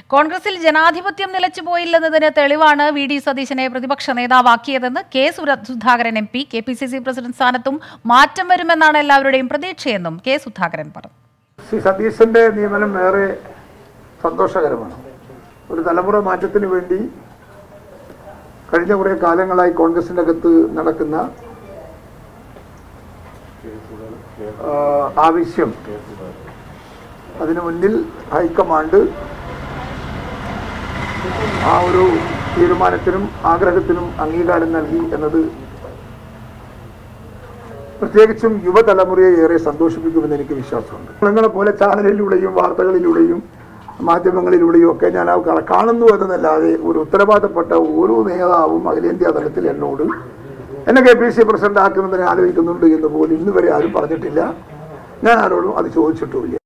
കോൺഗ്രസിൽ ജനാധിപത്യം നിലച്ചുപോയില്ലെന്നതിന് തെളിവാണ് വി ഡി സതീശനെ പ്രതിപക്ഷ നേതാവാക്കിയതെന്ന് കെ സുര- Sudhakaran M P K P C C president സ്ഥാനത്തും മാറ്റം വരുമെന്നാണ് എല്ലാവരുടെയും പ്രതീക്ഷയെന്നും കെ സുധാകരൻ പറഞ്ഞു ശ്രീ സതീശന്റെ നിയമനം ഏറെ സന്തോഷകരമാണ് ഒരു തലമുറ മാറ്റത്തിന് വേണ്ടി കഴിഞ്ഞ കുറേ കാലങ്ങളായി കോൺഗ്രസിന്റെ അകത്ത് നടക്കുന്ന ആ, ആവശ്യം അതിനു മുന്നിൽ ഹൈക്കമാൻഡ് ആ ഒരു തീരുമാനത്തിനും ആഗ്രഹത്തിനും അംഗീകാരം നൽകി എന്നത് പ്രത്യേകിച്ചും യുവതലമുറയെ ഏറെ സന്തോഷിപ്പിക്കുമെന്ന് എനിക്ക് വിശ്വാസമുണ്ട് നിങ്ങളെ പോലെ ചാനലിലൂടെയും വാർത്തകളിലൂടെയും മാധ്യമങ്ങളിലൂടെയും ഒക്കെ ഞാൻ ആ ക- കാണുന്നു എന്നതല്ലാതെ ഒരു ഉത്തരവാദപ്പെട്ട ഓരോ നേതാവും അഖിലേന്ത്യാ തലത്തിൽ എന്നോട് എന്നെ കെ പി സി പ്രസിഡന്റ് ആക്കുന്നതിന് ആലോചിക്കുന്നുണ്ട് എന്ന് പോലും ഇന്ന് വരെ ആരും പറഞ്ഞിട്ടില്ല ഞാൻ ആരോടും അത് ചോദിച്ചിട്ടുമില്ല